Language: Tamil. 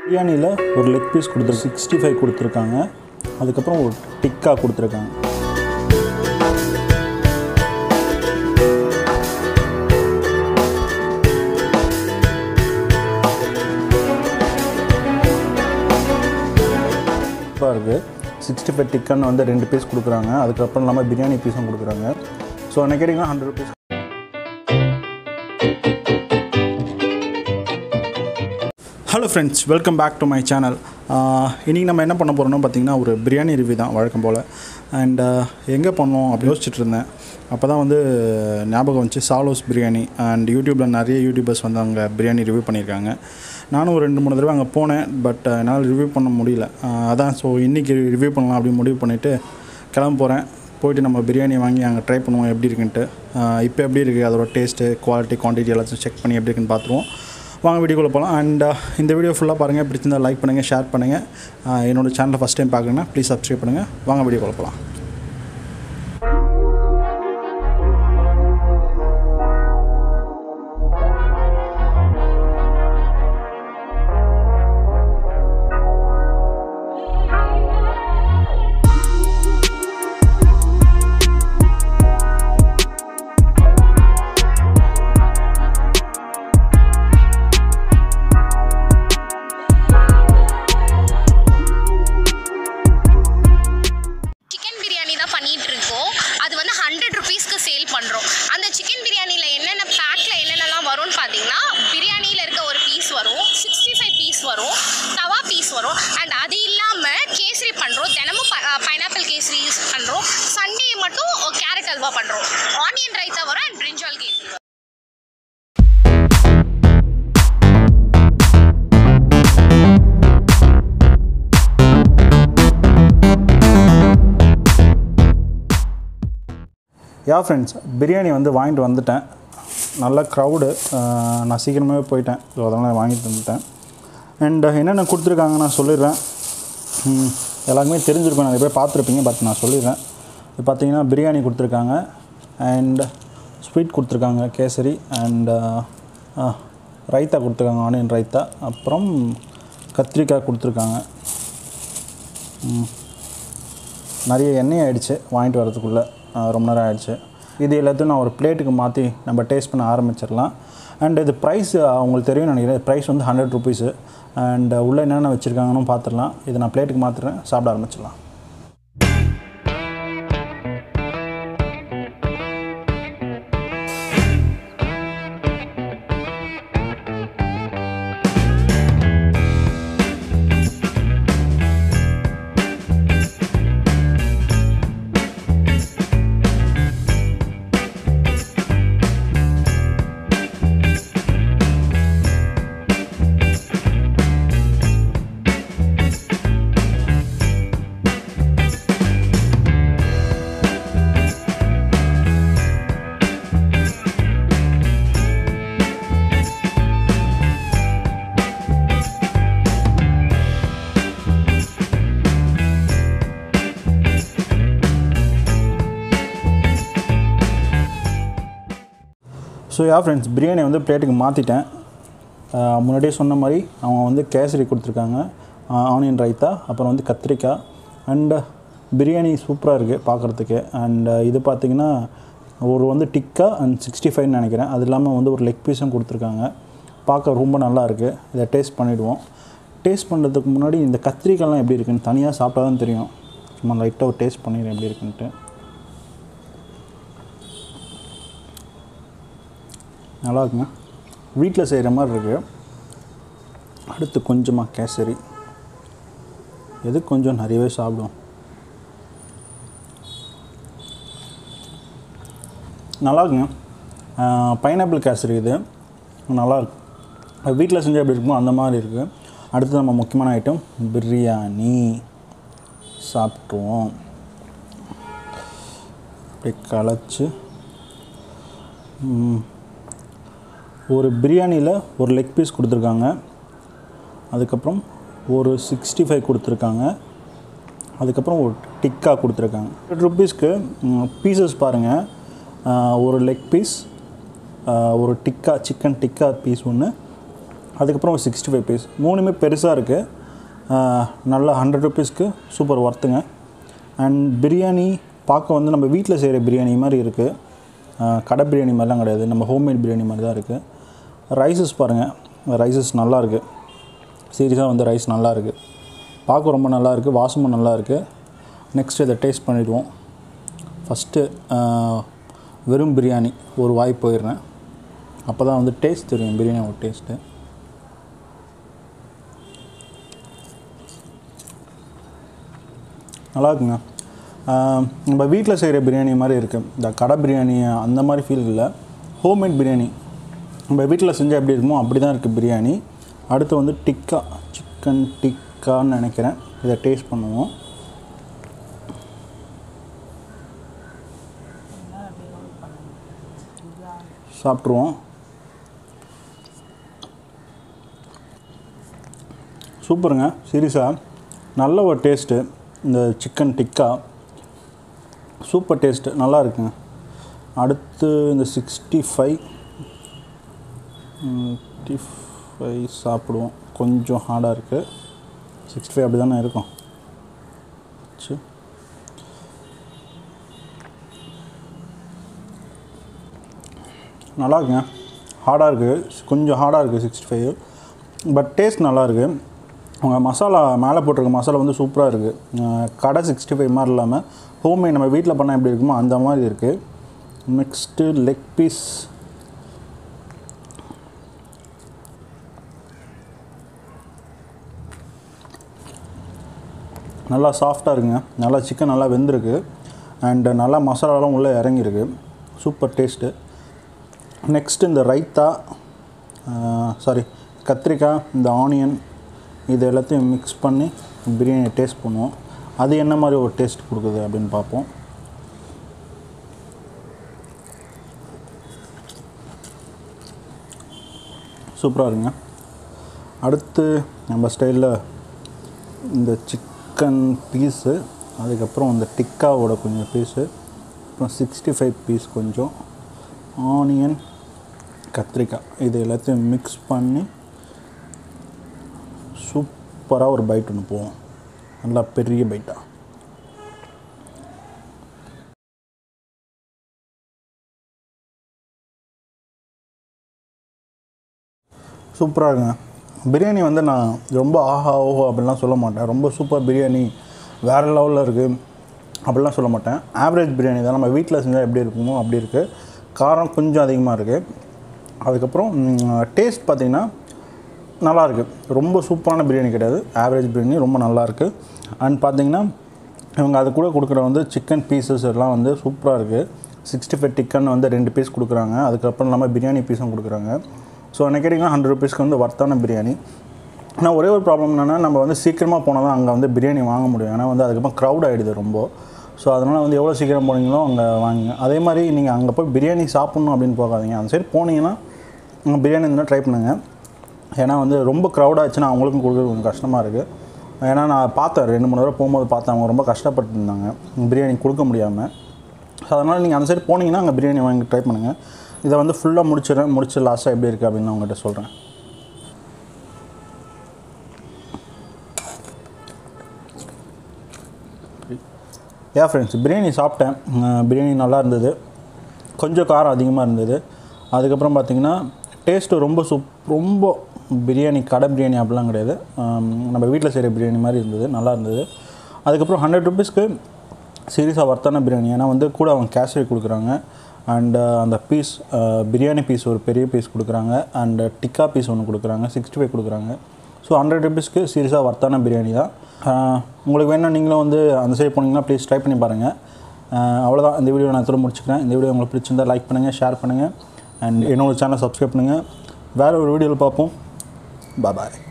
பிரியாணியில் ஒரு லெக் பீஸ் கொடுத்துரு சிக்ஸ்டி ஃபைவ் கொடுத்துருக்காங்க அதுக்கப்புறம் ஒரு டிக்கா கொடுத்துருக்காங்க சூப்பராக இருக்குது சிக்ஸ்டி ஃபைவ் டிக்கன் வந்து ரெண்டு பீஸ் கொடுக்குறாங்க அதுக்கப்புறம் இல்லாமல் பிரியாணி பீஸும் கொடுக்குறாங்க ஸோ என்ன கேட்டிங்கன்னா hundred rupees hello friends welcome back to my channel இன்றைக்கி நம்ம என்ன பண்ண போகிறோம்னா பார்த்தீங்கன்னா ஒரு பிரியாணி ரிவ்யூ தான் வழக்கம் போல் அண்ட் எங்கே பண்ணோம் அப்படி யோசிச்சுட்டு இருந்தேன் அப்போ தான் வந்து ஞாபகம் வந்துச்சு சாலோஸ் பிரியாணி அண்ட் யூடியூப்பில் நிறைய யூடியூபர்ஸ் வந்து அங்கே பிரியாணி ரிவ்யூ பண்ணியிருக்காங்க நானும் ஒரு ரெண்டு மூணு தடவை அங்கே போனேன் பட் என்னால் ரிவ்யூ பண்ண முடியல அஹ் அதான் ஸோ இன்றைக்கி ரிவ்யூ பண்ணலாம் அப்படின்னு முடிவு பண்ணிவிட்டு கிளம்ப போகிறேன் போயிட்டு நம்ம பிரியாணி வாங்கி அங்கே ட்ரை பண்ணுவோம் எப்படி இருக்குன்ட்டு அஹ் இப்போ எப்படி இருக்குது அதோட டேஸ்ட்டு குவாலிட்டி குவான்டிட்டி எல்லாத்தையும் செக் பண்ணி எப்படி இருக்குன்னு பார்த்துருவோம் வாங்க வீடியோக்குள்ளே போகலாம் அண்ட் இந்த வீடியோ ஃபுல்லாக பாருங்கள் பிடிச்சிருந்தா லைக் பண்ணுங்கள் ஷேர் பண்ணுங்கள் அஹ் என்னோட சேனலை ஃபஸ்ட் டைம் பார்க்குறேன்னா ப்ளீஸ் சப்ஸ்கிரைப் பண்ணுங்கள் வாங்க வீடியோக்குள்ளே போகலாம் சிக்கன் பிரியாணி தான் பண்ணிட்டு இருக்கோம் அது வந்து ஹண்ட்ரட் ருபீஸ்க்கு சேல் பண்ணுறோம் அந்த சிக்கன் பிரியாணியில் என்னென்ன பேக்கில் என்னென்னலாம் வரும்னு பார்த்தீங்கன்னா பிரியாணியில் இருக்க ஒரு பீஸ் வரும் சிக்ஸ்டி ஃபைவ் பீஸ் வரும் தவா பீஸ் வரும் அண்ட் அது இல்லாமல் கேசரி பண்ணுறோம் தினமும் பைனாப்பிள் கேசரி யூஸ் பண்ணுறோம் சண்டே மட்டும் கேரட் அல்வா பண்ணுறோம் ஆனியன் ரைத்தா வரும் அண்ட் பிரிஞ்சால் கேசரி வரும் யா ஃப்ரெண்ட்ஸ் பிரியாணி வந்து வாங்கிட்டு வந்துட்டேன் நல்ல க்ரௌடு நான் சீக்கிரமாகவே போயிட்டேன் ஸோ அதனால் வாங்கிட்டு வந்துட்டேன் அண்ட் என்னென்ன கொடுத்துருக்காங்க நான் சொல்லிடுறேன் ம், எல்லாருக்குமே தெரிஞ்சிருக்கும் நிறைய பேர் பார்த்துருப்பீங்க பட் நான் சொல்லிடுறேன் இது பார்த்தீங்கன்னா பிரியாணி கொடுத்துருக்காங்க அண்ட் ஸ்வீட் கொடுத்துருக்காங்க கேசரி அண்ட் ரைத்தா கொடுத்துருக்காங்க ஆனியன் ரைத்தா அப்புறம் கத்திரிக்காய் கொடுத்துருக்காங்க நிறைய எண்ணெய் ஆயிடுச்சு வாங்கிட்டு வரதுக்குள்ளே அஹ் ரொம்ப நேரம் ஆயிடுச்சு இது எல்லாத்தையும் நான் ஒரு பிளேட்டுக்கு மாற்றி நம்ம டேஸ்ட் பண்ண ஆரம்பிச்சிடலாம் அண்ட் இது ப்ரைஸ் அவங்களுக்கு தெரியும் நினைக்கிறேன் ப்ரைஸ் வந்து ஹண்ட்ரட் ருபீஸு அண்ட் உள்ளே என்னென்ன வச்சுருக்காங்கன்னு பார்த்துடலாம் இதை நான் பிளேட்டுக்கு மாற்றுறேன் சாப்பிட ஆரம்பிச்சிடலாம் ஸோ யா ஃப்ரெண்ட்ஸ் பிரியாணி வந்து பிளேட்டுக்கு மாற்றிட்டேன் ஆஹ் முன்னாடியே சொன்ன மாதிரி அவங்க வந்து கேசரி கொடுத்துருக்காங்க ஆனியன் ரைத்தா அப்புறம் வந்து கத்திரிக்காய் அண்டு பிரியாணி சூப்பராக இருக்குது பார்க்குறதுக்கு அண்ட் இது பார்த்திங்கன்னா ஒரு வந்து டிக்கா அண்ட் சிக்ஸ்டி ஃபைவ்னு நினைக்கிறேன் அது இல்லாமல் வந்து ஒரு லெக் பீஸும் கொடுத்துருக்காங்க பார்க்க ரொம்ப நல்லா இருக்குது இதை டேஸ்ட் பண்ணிவிடுவோம் டேஸ்ட் பண்ணுறதுக்கு முன்னாடி இந்த கத்திரிக்காய்லாம் எப்படி இருக்குன்னு தனியாக சாப்பிட்டா தான் தெரியும் சும்மா லைட்டாக ஒரு டேஸ்ட் பண்ணிடுறேன் எப்படி இருக்குன்ட்டு நல்லா இருக்குங்க வீட்டில் செய்கிற மாதிரி இருக்குது அடுத்து கொஞ்சமாக கேசரி எது கொஞ்சம் நிறையவே சாப்பிடுவோம் நல்லா இருக்குங்க பைனாப்பிள் கேசரி இது நல்லா இருக்கு வீட்டில் செஞ்சால் எப்படி இருக்குமோ அந்த மாதிரி இருக்குது அடுத்து நம்ம முக்கியமான ஐட்டம் பிரியாணி சாப்பிட்ருவோம் அப்படியே கலைச்சி ம், ஒரு பிரியாணியில் ஒரு லெக் பீஸ் கொடுத்துருக்காங்க அதுக்கப்புறம் ஒரு சிக்ஸ்டி ஃபைவ் கொடுத்துருக்காங்க அதுக்கப்புறம் ஒரு டிக்கா கொடுத்துருக்காங்க ஹண்ட்ரட் ருபீஸ்க்கு பீசஸ் பாருங்கள் ஒரு லெக் பீஸ் ஒரு டிக்கா சிக்கன் டிக்கா பீஸ் ஒன்று அதுக்கப்புறம் சிக்ஸ்டி ஃபைவ் பீஸ் மூணுமே பெருசாக இருக்குது நல்லா ஹண்ட்ரட் ருபீஸ்க்கு சூப்பர் ஒர்த்துங்க அண்ட் பிரியாணி பார்க்க வந்து நம்ம வீட்டில் செய்கிற பிரியாணி மாதிரி இருக்குது கடை பிரியாணி மாதிரிலாம் கிடையாது நம்ம ஹோம்மேட் பிரியாணி மாதிரி தான் இருக்குது ரைஸஸ் பாருங்கள் ரைஸஸ் நல்லா இருக்குது சீரியஸாக வந்து ரைஸ் நல்லா இருக்குது பார்க்க ரொம்ப நல்லா இருக்குது வாசமும் நல்லா இருக்குது நெக்ஸ்ட் இதை டேஸ்ட் பண்ணிடுவோம் ஃபஸ்ட்டு வெறும் பிரியாணி ஒரு வாய் போயிடுறேன் அப்போ தான் வந்து டேஸ்ட் தெரியும் பிரியாணியோட டேஸ்ட்டு நல்லா இருக்குங்க ஆஹ் நம்ம வீட்டில் செய்கிற பிரியாணி மாதிரி இருக்குது இந்த கடை பிரியாணி அந்த மாதிரி ஃபீல் இல்லை ஹோம்மேட் பிரியாணி நம்ம வீட்டில் செஞ்சால் எப்படி இருக்குமோ அப்படி தான் இருக்குது பிரியாணி அடுத்து வந்து டிக்கா சிக்கன் டிக்கான்னு நினைக்கிறேன் இதை டேஸ்ட் பண்ணுவோம் சாப்பிட்ருவோம் சூப்பருங்க சீரியஸாக நல்ல ஒரு டேஸ்ட்டு இந்த சிக்கன் டிக்கா சூப்பர் டேஸ்ட்டு நல்லா இருக்குங்க அடுத்து இந்த சிக்ஸ்டி ஃபைவ் சிக்ஸ்டி ஃபைவ் சாப்பிடுவோம் கொஞ்சம் ஹார்டாக இருக்குது சிக்ஸ்டி ஃபைவ் அப்படி தானே இருக்கும் சரி நல்லா இருக்குங்க ஹார்டாக இருக்குது கொஞ்சம் ஹார்டாக இருக்குது சிக்ஸ்டி ஃபைவ் பட் டேஸ்ட் நல்லா இருக்குது அவங்க மசாலா மேலே போட்டிருக்க மசாலா வந்து சூப்பராக இருக்குது கடை சிக்ஸ்டி ஃபைவ் மாதிரி இல்லாமல் ஹோம்மேட் நம்ம வீட்டில் பண்ணால் எப்படி இருக்குமோ அந்த மாதிரி இருக்குது நெக்ஸ்ட்டு லெக் பீஸ் நல்லா சாஃப்டாக இருக்குங்க நல்லா சிக்கன் நல்லா வெந்திருக்கு அண்டு நல்லா மசாலாலாம் உள்ளே இறங்கியிருக்கு சூப்பர் டேஸ்ட்டு நெக்ஸ்ட் இந்த ரைத்தா சாரி கத்திரிக்காய் இந்த ஆனியன் இது எல்லாத்தையும் மிக்ஸ் பண்ணி பிரியாணி டேஸ்ட் பண்ணுவோம் அது என்ன மாதிரி ஒரு டேஸ்ட் கொடுக்குது அப்படின்னு பார்ப்போம் சூப்பராக இருங்க அடுத்து நம்ம ஸ்டைலில் இந்த சிக்கன் பீஸு அதுக்கப்புறம் இந்த டிக்காவோட கொஞ்சம் பீஸு அப்புறம் சிக்ஸ்டி ஃபைவ் பீஸ் கொஞ்சம் ஆனியன் கத்திரிக்காய் இது எல்லாத்தையும் மிக்ஸ் பண்ணி சூப்பராக ஒரு பைட் ஒன்று போவோம் நல்லா பெரிய பைட்டாக சூப்பராக இருக்குங்க பிரியாணி வந்து நான் ரொம்ப ஆஹா ஓஹோ அப்படிலாம் சொல்ல மாட்டேன் ரொம்ப சூப்பர் பிரியாணி வேறு லெவலில் இருக்குது அப்படிலாம் சொல்ல மாட்டேன் ஆவரேஜ் பிரியாணி தான் நம்ம வீட்டில் செஞ்சால் எப்படி இருக்குமோ அப்படி இருக்குது காரம் கொஞ்சம் அதிகமாக இருக்குது அதுக்கப்புறம் டேஸ்ட் பார்த்திங்கன்னா நல்லாயிருக்கு ரொம்ப சூப்பரான பிரியாணி கிடையாது ஆவரேஜ் பிரியாணி ரொம்ப நல்லாயிருக்கு அண்ட் பார்த்தீங்கன்னா இவங்க அது கூட கொடுக்குற வந்து சிக்கன் பீசஸ் எல்லாம் வந்து சூப்பராக இருக்குது சிக்ஸ்டி ஃபைவ் டிக்கன் வந்து ரெண்டு பீஸ் கொடுக்குறாங்க அதுக்கப்புறம் இல்லாமல் பிரியாணி பீஸும் கொடுக்குறாங்க ஸோ என்ன கேட்டிங்கன்னா ஹண்ட்ரட் ருபீஸ்க்கு வந்து ஒர்த்தான பிரியாணி ஆனால் ஒரே ஒரு ப்ராப்ளம் என்னென்னா நம்ம வந்து சீக்கிரமாக போனால் தான் அங்கே வந்து பிரியாணி வாங்க முடியும் ஏன்னா வந்து அதுக்கப்புறம் க்ரௌட் ஆகிடுது ரொம்ப ஸோ அதனால் வந்து எவ்வளோ சீக்கிரம் போனீங்களோ அங்கே வாங்குங்க அதே மாதிரி நீங்கள் அங்கே போய் பிரியாணி சாப்பிட்ணும் அப்படின்னு போகாதீங்க அந்த சைடு போனீங்கன்னா அங்கே பிரியாணி இருந்தால் ட்ரை பண்ணுங்கள் ஏன்னா வந்து ரொம்ப க்ரௌட் ஆச்சுன்னா அவங்களுக்கும் கொடுக்குறது கொஞ்சம் கஷ்டமாக இருக்குது ஏன்னா நான் பார்த்தேன் ரெண்டு மூணு தடவை போகும்போது பார்த்தேன் அவங்க ரொம்ப கஷ்டப்பட்டு இருந்தாங்க பிரியாணி கொடுக்க முடியாமல் ஸோ அதனால் நீங்கள் அந்த சைடு போனீங்கன்னா அங்கே பிரியாணி வாங்கி ட்ரை பண்ணுங்கள் இதை வந்து ஃபுல்லாக முடிச்சிடுறேன் முடிச்சு லாஸ்ட்டாக எப்படி இருக்குது அப்படின்னு நான் உங்கள்கிட்ட சொல்கிறேன் ஏன் ஃப்ரெண்ட்ஸ் பிரியாணி சாப்பிட்டேன் அஹ் பிரியாணி நல்லா இருந்தது கொஞ்சம் காரம் அதிகமாக இருந்தது அதுக்கப்புறம் பார்த்தீங்கன்னா டேஸ்ட்டு ரொம்ப சூப் ரொம்ப பிரியாணி கடை பிரியாணி அப்படிலாம் கிடையாது ஆம், நம்ம வீட்டில் செய்கிற பிரியாணி மாதிரி இருந்தது நல்லா இருந்தது அதுக்கப்புறம் ஹண்ட்ரட் ருபீஸ்க்கு சீரியஸாக ஒர்த்தான பிரியாணி ஏன்னா வந்து கூட அவங்க கேஷரி கொடுக்குறாங்க அண்டு அந்த பீஸ் பிரியாணி பீஸ் ஒரு பெரிய பீஸ் கொடுக்குறாங்க அண்டு டிக்கா பீஸ் ஒன்று கொடுக்குறாங்க சிக்ஸ்டி ஃபைவ் கொடுக்குறாங்க ஸோ ஹண்ட்ரட் ருபீஸ்க்கு சீரியஸாக ஒர்த்தான பிரியாணி தான் ஆஹ் உங்களுக்கு வேணால் நீங்களும் வந்து அந்த சைடு போனீங்கன்னா ப்ளீஸ் ட்ரை பண்ணி பாருங்கள் அவ்வளோதான் இந்த வீடியோ நான் திரும்ப முடிச்சுக்கிறேன் இந்த வீடியோ உங்களுக்கு பிடிச்சிருந்தா லைக் பண்ணுங்கள் ஷேர் பண்ணுங்கள் அண்ட் என்னோட சேனல் சப்ஸ்கிரைப் பண்ணுங்கள் வேறு ஒரு வீடியோவில் பார்ப்போம் பாய்